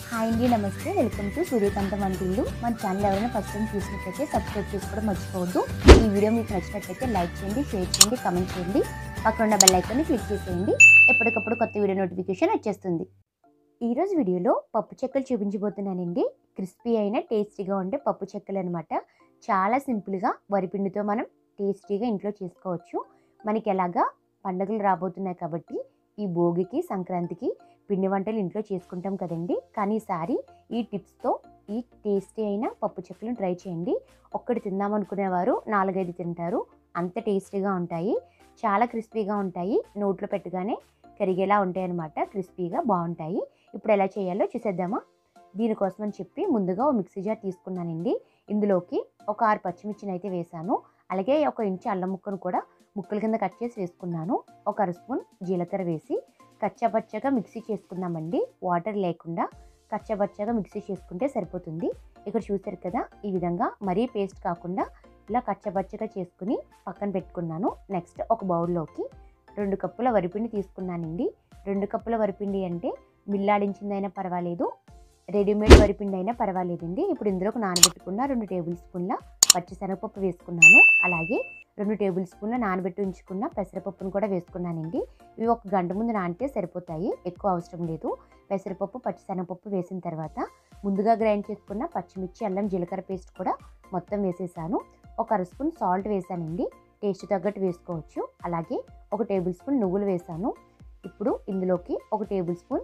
hi అండి నమస్తే welcome to సూర్యకాంతం వంటిల్లు మన ఛానల్ ఎవరైనా ఫస్ట్ టైం చూసినట్లయితే సబ్స్క్రైబ్ చేసుకోవడం మర్చిపోవద్దు ఈ వీడియో మీకు నచ్చినట్లయితే లైక్ చేయండి షేర్ చేయండి కమెంట్ చేయండి పక్కన ఉన్న బెల్ ఐకాన్ని క్లిక్ చేసేయండి ఎప్పటికప్పుడు కొత్త వీడియో నోటిఫికేషన్ వచ్చేస్తుంది ఈరోజు వీడియోలో పప్పు చెక్కలు చూపించబోతున్నానండి క్రిస్పీ అయిన టేస్టీగా ఉండే పప్పు చెక్కలు అనమాట చాలా సింపుల్గా వరిపిండితో మనం టేస్టీగా ఇంట్లో చేసుకోవచ్చు మనకి ఎలాగా పండుగలు రాబోతున్నాయి కాబట్టి ఈ భోగికి సంక్రాంతికి పిండి వంటలు ఇంట్లో చేసుకుంటాం కదండి కానీ ఈసారి ఈ టిప్స్తో ఈ టేస్టీ అయిన పప్పు చెక్కలను ట్రై చేయండి ఒక్కటి తిందామనుకునేవారు నాలుగైదు తింటారు అంత టేస్టీగా ఉంటాయి చాలా క్రిస్పీగా ఉంటాయి నోట్లో పెట్టగానే కరిగేలా ఉంటాయి అన్నమాట క్రిస్పీగా బాగుంటాయి ఇప్పుడు ఎలా చేయాలో చూసేద్దామా దీనికోసం అని చెప్పి ముందుగా ఓ మిక్సీ జార్ తీసుకున్నానండి ఇందులోకి ఒక ఆరు పచ్చిమిర్చిని అయితే వేసాను అలాగే ఒక ఇంచు అల్లం ముక్కను కూడా ముక్కల కింద కట్ చేసి వేసుకున్నాను ఒక అర స్పూన్ జీలకర్ర వేసి కచ్చపచ్చగా మిక్సీ చేసుకుందామండి వాటర్ లేకుండా కచ్చపచ్చగా మిక్సీ చేసుకుంటే సరిపోతుంది ఇక్కడ చూసారు కదా ఈ విధంగా మరీ పేస్ట్ కాకుండా ఇలా కచ్చపచ్చగా చేసుకుని పక్కన పెట్టుకున్నాను నెక్స్ట్ ఒక బౌల్లోకి రెండు కప్పుల వరిపిండి తీసుకున్నానండి రెండు కప్పుల వరిపిండి అంటే మిల్లాడించిందైనా పర్వాలేదు రెడీమేడ్ వరిపిండి అయినా పర్వాలేదండి ఇప్పుడు ఇందులోకి నానబెట్టుకున్న రెండు టేబుల్ స్పూన్ల పచ్చిశనగపప్పు వేసుకున్నాను అలాగే రెండు టేబుల్ స్పూన్ల నానబెట్టి ఉంచుకున్న పెసరపప్పును కూడా వేసుకున్నానండి ఇవి ఒక గంట ముందు నానితే సరిపోతాయి ఎక్కువ అవసరం లేదు పెసరపప్పు పచ్చిశనగపప్పు వేసిన తర్వాత ముందుగా గ్రైండ్ చేసుకున్న పచ్చిమిర్చి అల్లం జీలకర్ర పేస్ట్ కూడా మొత్తం వేసేసాను ఒక అర స్పూన్ సాల్ట్ వేసానండి టేస్ట్ తగ్గట్టు వేసుకోవచ్చు అలాగే ఒక టేబుల్ స్పూన్ నువ్వులు వేసాను ఇప్పుడు ఇందులోకి ఒక టేబుల్ స్పూన్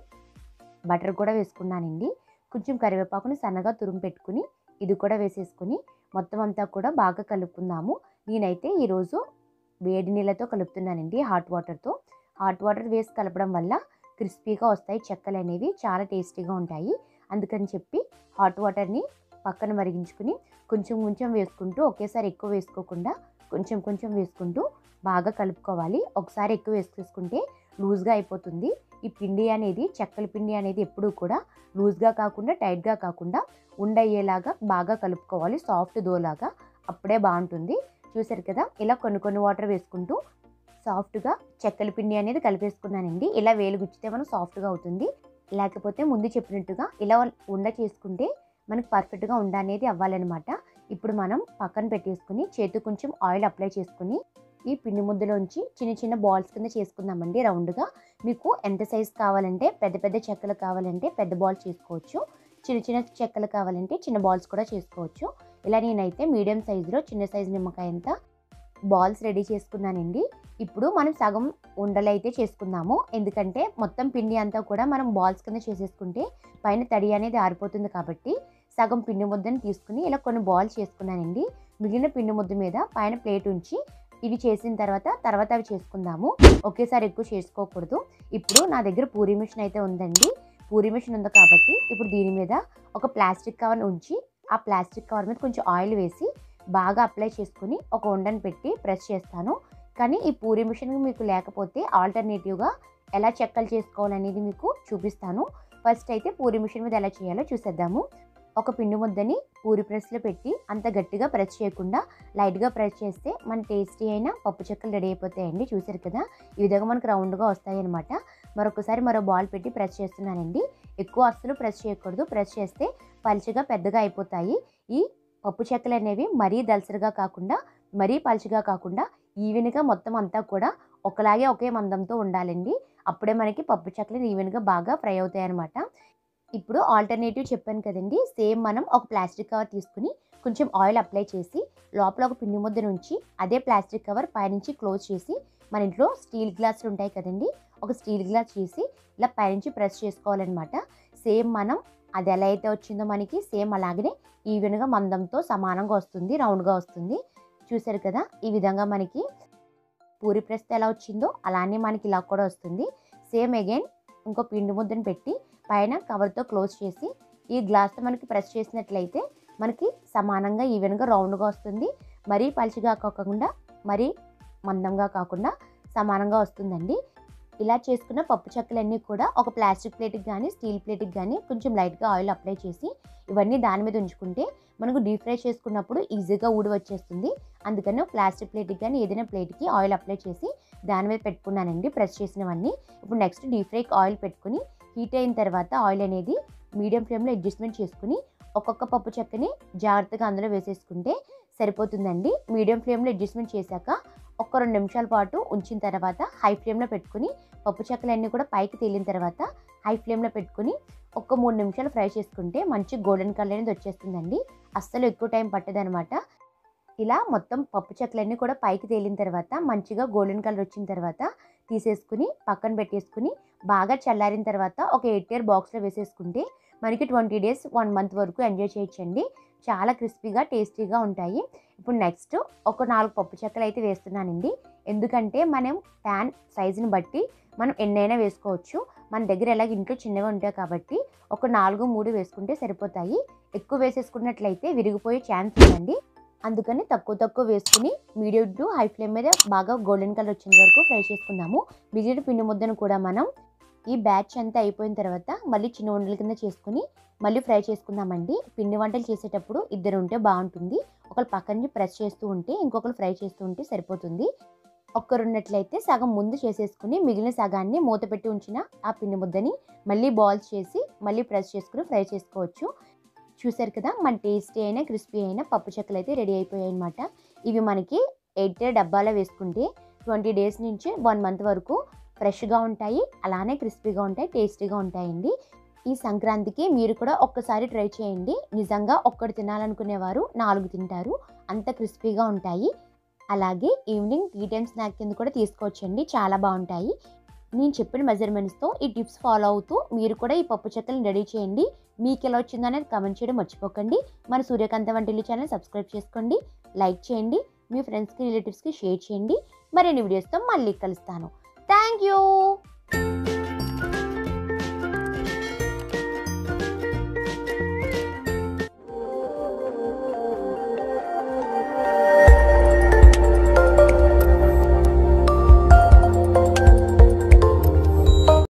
బటర్ కూడా వేసుకున్నానండి కొంచెం కరివేపాకుని సన్నగా తురుము పెట్టుకుని ఇది కూడా వేసేసుకుని మొత్తం అంతా కూడా బాగా కలుపుకుందాము నేనైతే ఈరోజు వేడి నీళ్ళతో కలుపుతున్నానండి హాట్ వాటర్తో హాట్ వాటర్ వేసి కలపడం వల్ల క్రిస్పీగా వస్తాయి చెక్కలు అనేవి చాలా టేస్టీగా ఉంటాయి అందుకని చెప్పి హాట్ వాటర్ని పక్కన మరిగించుకుని కొంచెం కొంచెం వేసుకుంటూ ఒకేసారి ఎక్కువ వేసుకోకుండా కొంచెం కొంచెం వేసుకుంటూ బాగా కలుపుకోవాలి ఒకసారి ఎక్కువ వేసుకుంటే లూజ్గా అయిపోతుంది ఈ పిండి అనేది చెక్కల పిండి అనేది ఎప్పుడూ కూడా లూజ్గా కాకుండా టైట్గా కాకుండా ఉండయ్యేలాగా బాగా కలుపుకోవాలి సాఫ్ట్ దోలాగా అప్పుడే బాగుంటుంది చూసారు కదా ఇలా కొన్ని కొన్ని వాటర్ వేసుకుంటూ సాఫ్ట్గా చెక్కల పిండి అనేది కలిపేసుకున్నానండి ఇలా వేలు గుచ్చితే మనం సాఫ్ట్గా అవుతుంది లేకపోతే ముందు చెప్పినట్టుగా ఇలా ఉండ చేసుకుంటే మనకు పర్ఫెక్ట్గా ఉండ అనేది అవ్వాలన్నమాట ఇప్పుడు మనం పక్కన పెట్టేసుకుని చేతి కొంచెం ఆయిల్ అప్లై చేసుకుని ఈ పిండి ముద్దలోంచి చిన్న చిన్న బాల్స్ కింద చేసుకుందామండి రౌండ్గా మీకు ఎంత సైజ్ కావాలంటే పెద్ద పెద్ద చెక్కలు కావాలంటే పెద్ద బాల్స్ చేసుకోవచ్చు చిన్న చిన్న చెక్కలు కావాలంటే చిన్న బాల్స్ కూడా చేసుకోవచ్చు ఇలా నేనైతే మీడియం సైజులో చిన్న సైజు నిమ్మకాయ అంత బాల్స్ రెడీ చేసుకున్నానండి ఇప్పుడు మనం సగం ఉండలు అయితే చేసుకుందాము ఎందుకంటే మొత్తం పిండి అంతా కూడా మనం బాల్స్ కింద చేసేసుకుంటే పైన తడి అనేది ఆరిపోతుంది కాబట్టి సగం పిండి ముద్దను తీసుకుని ఇలా కొన్ని బాల్స్ చేసుకున్నానండి మిగిలిన పిండి ముద్ద మీద పైన ప్లేట్ ఉంచి ఇవి చేసిన తర్వాత తర్వాత అవి చేసుకుందాము ఒకేసారి ఎక్కువ చేసుకోకూడదు ఇప్పుడు నా దగ్గర పూరి మిషన్ అయితే ఉందండి పూరి మిషన్ ఉంది కాబట్టి ఇప్పుడు దీని మీద ఒక ప్లాస్టిక్ కవర్ ఉంచి ఆ ప్లాస్టిక్ కవర్ మీద కొంచెం ఆయిల్ వేసి బాగా అప్లై చేసుకుని ఒక ఉండని పెట్టి ప్రెస్ చేస్తాను కానీ ఈ పూరి మిషన్ మీకు లేకపోతే ఆల్టర్నేటివ్గా ఎలా చెక్కలు చేసుకోవాలనేది మీకు చూపిస్తాను ఫస్ట్ అయితే పూరి మిషన్ మీద ఎలా చేయాలో చూసేద్దాము ఒక పిండి ముద్దని పూరి ప్రెస్లో పెట్టి అంత గట్టిగా ప్రెస్ చేయకుండా లైట్గా ప్రెస్ చేస్తే మన టేస్టీ అయిన పప్పు చెక్కలు రెడీ అయిపోతాయండి చూసారు కదా ఈ విధంగా మనకు రౌండ్గా వస్తాయి అనమాట మరొకసారి మరో బాల్ పెట్టి ప్రెస్ చేస్తున్నానండి ఎక్కువ అస్సలు ప్రెస్ చేయకూడదు ప్రెస్ చేస్తే పలుచగా పెద్దగా అయిపోతాయి ఈ పప్పు చెక్కలు అనేవి మరీ దలసరిగా కాకుండా మరీ పలుచగా కాకుండా ఈవెన్గా మొత్తం అంతా కూడా ఒకలాగే ఒకే మందంతో ఉండాలండి అప్పుడే మనకి పప్పు చెక్కలు ఈవెన్గా బాగా ఫ్రై అవుతాయి అనమాట ఇప్పుడు ఆల్టర్నేటివ్ చెప్పాను కదండి సేమ్ మనం ఒక ప్లాస్టిక్ కవర్ తీసుకుని కొంచెం ఆయిల్ అప్లై చేసి లోపల ఒక పిండి ముద్ద నుంచి అదే ప్లాస్టిక్ కవర్ పైనుంచి క్లోజ్ చేసి మన ఇంట్లో స్టీల్ గ్లాసులు ఉంటాయి కదండి ఒక స్టీల్ గ్లాస్ చేసి ఇలా పైనుంచి ప్రెస్ చేసుకోవాలన్నమాట సేమ్ మనం అది ఎలా అయితే వచ్చిందో మనకి సేమ్ అలాగనే ఈవెన్గా మందంతో సమానంగా వస్తుంది రౌండ్గా వస్తుంది చూసారు కదా ఈ విధంగా మనకి పూరి ప్రెస్ ఎలా వచ్చిందో అలానే మనకి ఇలా కూడా వస్తుంది సేమ్ అగైన్ ఇంకో పిండి ముద్దను పెట్టి పైన కవర్తో క్లోజ్ చేసి ఈ గ్లాస్తో మనకి ప్రెస్ చేసినట్లయితే మనకి సమానంగా ఈవెన్గా రౌండ్గా వస్తుంది మరీ పలుచగా కాకుండా మరీ మందంగా కాకుండా సమానంగా వస్తుందండి ఇలా చేసుకున్న పప్పు చెక్కలన్నీ కూడా ఒక ప్లాస్టిక్ ప్లేట్కి కానీ స్టీల్ ప్లేట్కి కానీ కొంచెం లైట్గా ఆయిల్ అప్లై చేసి ఇవన్నీ దాని మీద ఉంచుకుంటే మనకు డీప్ ఫ్రై చేసుకున్నప్పుడు ఈజీగా ఊడి వచ్చేస్తుంది అందుకని ప్లాస్టిక్ ప్లేట్కి కానీ ఏదైనా ప్లేట్కి ఆయిల్ అప్లై చేసి దాని మీద పెట్టుకున్నానండి ప్రెస్ చేసినవన్నీ ఇప్పుడు నెక్స్ట్ డీప్ ఫ్రైకి ఆయిల్ పెట్టుకుని హీట్ అయిన తర్వాత ఆయిల్ అనేది మీడియం ఫ్లేమ్లో అడ్జస్ట్మెంట్ చేసుకుని ఒక్కొక్క పప్పు చెక్కని జాగ్రత్తగా అందులో వేసేసుకుంటే సరిపోతుందండి మీడియం ఫ్లేమ్లో అడ్జస్ట్మెంట్ చేశాక ఒక రెండు నిమిషాల పాటు ఉంచిన తర్వాత హై ఫ్లేమ్లో పెట్టుకుని పప్పు చెక్కలన్నీ కూడా పైకి తేలిన తర్వాత హై ఫ్లేమ్లో పెట్టుకుని ఒక మూడు నిమిషాలు ఫ్రై చేసుకుంటే మంచి గోల్డెన్ కలర్ అనేది వచ్చేస్తుందండి అస్సలు ఎక్కువ టైం పట్టదనమాట ఇలా మొత్తం పప్పు చెక్కలన్నీ కూడా పైకి తేలిన తర్వాత మంచిగా గోల్డెన్ కలర్ వచ్చిన తర్వాత తీసేసుకుని పక్కన పెట్టేసుకుని బాగా చల్లారిన తర్వాత ఒక ఎయిట్ ఇయర్ బాక్స్లో వేసేసుకుంటే మనకి ట్వంటీ డేస్ వన్ మంత్ వరకు ఎంజాయ్ చేయొచ్చండి చాలా క్రిస్పీగా టేస్టీగా ఉంటాయి ఇప్పుడు నెక్స్ట్ ఒక నాలుగు పప్పు చెక్కలు అయితే వేస్తున్నానండి ఎందుకంటే మనం ప్యాన్ సైజుని బట్టి మనం ఎన్నైనా వేసుకోవచ్చు మన దగ్గర ఎలాగ ఇంట్లో చిన్నగా ఉంటాయి కాబట్టి ఒక నాలుగు మూడు వేసుకుంటే సరిపోతాయి ఎక్కువ వేసేసుకున్నట్లయితే విరిగిపోయే ఛాన్స్ ఉందండి అందుకని తక్కువ తక్కువ వేసుకుని మీడియం టు హై ఫ్లేమ్ మీద బాగా గోల్డెన్ కలర్ వచ్చేంత వరకు ఫ్రై చేసుకుందాము మిగిలిన పిండి ముద్దను కూడా మనం ఈ బ్యాచ్ అంతా అయిపోయిన తర్వాత మళ్ళీ చిన్న వంటల కింద చేసుకుని మళ్ళీ ఫ్రై చేసుకుందామండి పిండి వంటలు చేసేటప్పుడు ఇద్దరు ఉంటే బాగుంటుంది ఒకరు పక్క నుంచి ప్రెస్ చేస్తూ ఉంటే ఇంకొకరు ఫ్రై చేస్తూ ఉంటే సరిపోతుంది ఒక్కరు ఉన్నట్లయితే సగం ముందు చేసేసుకుని మిగిలిన సగాన్ని మూత పెట్టి ఉంచిన ఆ పిండి ముద్దని మళ్ళీ బాల్స్ చేసి మళ్ళీ ప్రెస్ చేసుకుని ఫ్రై చేసుకోవచ్చు చూసారు కదా మన టేస్టీ అయినా క్రిస్పీ అయినా పప్పు చెక్కలు అయితే రెడీ అయిపోయాయి అనమాట ఇవి మనకి ఎయిట్ డబ్బాలో వేసుకుంటే ట్వంటీ డేస్ నుంచి వన్ మంత్ వరకు ఫ్రెష్గా ఉంటాయి అలానే క్రిస్పీగా ఉంటాయి టేస్టీగా ఉంటాయండి ఈ సంక్రాంతికి మీరు కూడా ఒక్కసారి ట్రై చేయండి నిజంగా ఒక్కటి తినాలనుకునేవారు నాలుగు తింటారు అంత క్రిస్పీగా ఉంటాయి అలాగే ఈవినింగ్ టీ టైమ్ స్నాక్ కింద కూడా తీసుకోవచ్చండి చాలా బాగుంటాయి నేను చెప్పిన మెజర్మెంట్స్తో ఈ టిప్స్ ఫాలో అవుతూ మీరు కూడా ఈ పప్పు చెక్కలను రెడీ చేయండి మీకు ఎలా వచ్చిందో అనేది కమెంట్ చేయడం మర్చిపోకండి మన సూర్యకాంత వంటిల్లు ఛానల్ సబ్స్క్రైబ్ చేసుకోండి లైక్ చేయండి మీ ఫ్రెండ్స్కి రిలేటివ్స్కి షేర్ చేయండి మరిన్ని వీడియోస్తో మళ్ళీ కలుస్తాను థ్యాంక్ యూ